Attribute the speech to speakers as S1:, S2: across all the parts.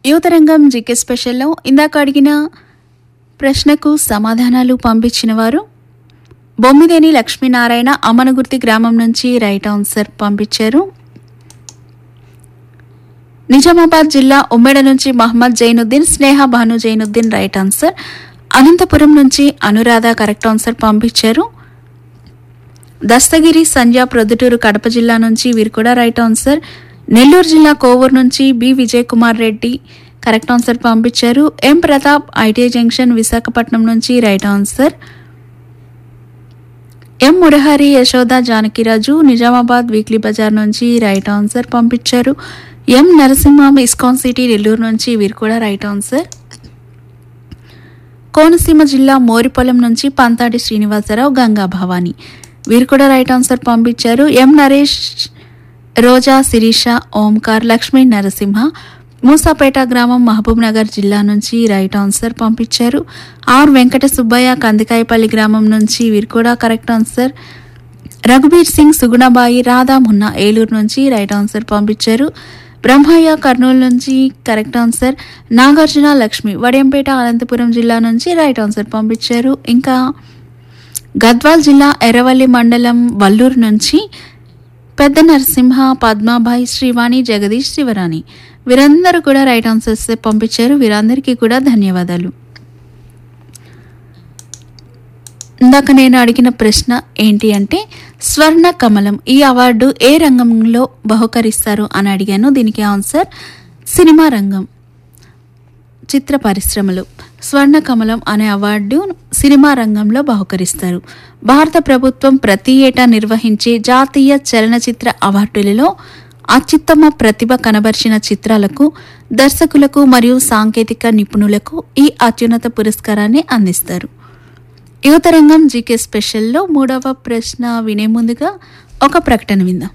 S1: యువతరంగం జీకే స్పెషల్లో ఇందాక అడిగిన ప్రశ్నకు సమాధానాలు పంపించిన వారు బొమ్మిదేని లక్ష్మీనారాయణ అమనగుర్తి గ్రామం నుంచి రైట్ ఆన్సర్ పంపించారు నిజామాబాద్ జిల్లా ఉమ్మెడ నుంచి మహమ్మద్ జైనుద్దీన్ స్నేహ భాను జైనుద్దీన్ రైట్ ఆన్సర్ అనంతపురం నుంచి అనురాధ కరెక్ట్ ఆన్సర్ పంపించారు దస్తగిరి సంధ్య ప్రొద్దుటూరు కడప జిల్లా నుంచి వీరు కూడా రైట్ ఆన్సర్ నెల్లూరు జిల్లా కోవూరు నుంచి B Vijay Kumar Reddy correct answer పంపించారు M Pratap ITI junction Visakhapatnam నుంచి right answer M Murahari Yashoda Janakiraju Nizamabad weekly Bazar నుంచి రైట్ ఆన్సర్ పంపించారు M Narasimham ISKCON city Nellore నుంచి వీరు కూడా రైట్ ఆన్సర్ కోనసీమ జిల్లా మోరిపొలం నుంచి పంతాడి శ్రీనివాసరావు గంగా భవాని వీరు కూడా రైట్ ఆన్సర్ పంపించారు ఎం నరేష్ రోజా శిరీష ఓంకార్ లక్ష్మీ నరసింహ మూసాపేట గ్రామం మహబూబ్ నగర్ జిల్లా నుంచి రైట్ ఆన్సర్ పంపించారు ఆర్ వెంకట సుబ్బయ్య కందికాయపల్లి గ్రామం నుంచి వీరు కూడా కరెక్ట్ ఆన్సర్ రఘుబీర్ సింగ్ సుగుణబాయి రాధా మున్నా ఏలూరు నుంచి రైట్ ఆన్సర్ పంపించారు బ్రహ్మయ్య కర్నూలు నుంచి కరెక్ట్ ఆన్సర్ నాగార్జున లక్ష్మి వడియంపేట అనంతపురం జిల్లా నుంచి రైట్ ఆన్సర్ పంపించారు ఇంకా గద్వాల్ జిల్లా ఎర్రవల్లి మండలం వల్లూరు నుంచి పెద్ద నరసింహ పద్మాబాయి శ్రీవాణి జగదీష్ శివరాణి వీరందరూ కూడా రైట్ ఆన్సర్స్ పంపించారు వీరందరికీ కూడా ధన్యవాదాలు ఇందాక నేను అడిగిన ప్రశ్న ఏంటి అంటే స్వర్ణ కమలం ఈ అవార్డు ఏ రంగంలో బహుకరిస్తారు అని అడిగాను దీనికి ఆన్సర్ సినిమా రంగం చిత్ర పరిశ్రమలు స్వర్ణ కమలం అనే అవార్డు సినిమా రంగంలో బహుకరిస్తారు భారత ప్రభుత్వం ప్రతి ఏటా నిర్వహించే జాతీయ చలనచిత్ర అవార్డులలో అత్యుత్తమ ప్రతిభ కనబరిచిన చిత్రాలకు దర్శకులకు మరియు సాంకేతిక నిపుణులకు ఈ అత్యున్నత పురస్కారాన్ని అందిస్తారు యువతరంగం జీకే స్పెషల్లో మూడవ ప్రశ్న వినే ముందుగా ఒక ప్రకటన విందాం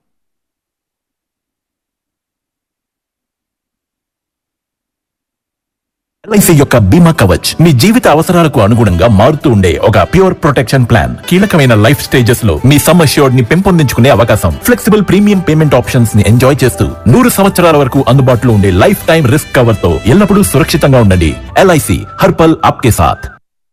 S2: ఎల్ఐసి యొక్క బీమా కవచ్ మీ జీవిత అవసరాలకు అనుగుణంగా మారుతూ ఉండే ఒక ప్యూర్ ప్రొటెక్షన్ ప్లాన్ కీలకమైన లైఫ్ స్టేజెస్ లో మీ సమ్ అష్యూర్డ్ ని పెంపొందించుకునే అవకాశం ఫ్లెక్సిబుల్ ప్రీమియం పేమెంట్ ఆప్షన్స్ ని ఎంజాయ్ చేస్తూ నూరు సంవత్సరాల వరకు అందుబాటులో ఉండే లైఫ్ టైం రిస్క్ కవర్ తో ఎల్లప్పుడూ సురక్షితంగా ఉండండి ఎల్ఐసి హర్పల్ ఆప్కే సాథ్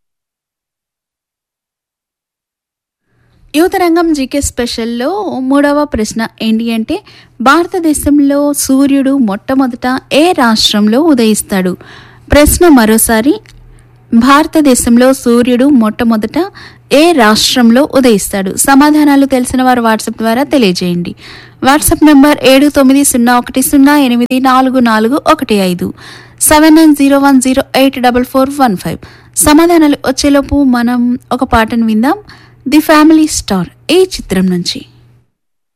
S1: యువతరంగం జీకే స్పెషల్లో మూడవ ప్రశ్న ఏంటి అంటే భారతదేశంలో సూర్యుడు మొట్టమొదట ఏ రాష్ట్రంలో ఉదయిస్తాడు ప్రశ్న మరోసారి భారతదేశంలో సూర్యుడు మొట్టమొదట ఏ రాష్ట్రంలో ఉదయిస్తాడు సమాధానాలు తెలిసిన వారు వాట్సాప్ ద్వారా తెలియజేయండి వాట్సాప్ నెంబర్ ఏడు తొమ్మిది సున్నా ఒకటి సున్నా ఎనిమిది నాలుగు నాలుగు ఒకటి ఐదు seven nine zero one zero eight double four one five సమాధానాలు వచ్చేలోపు మనం ఒక పాటను విందాం ది ఫ్యామిలీ స్టార్ ఈ చిత్రం నుంచి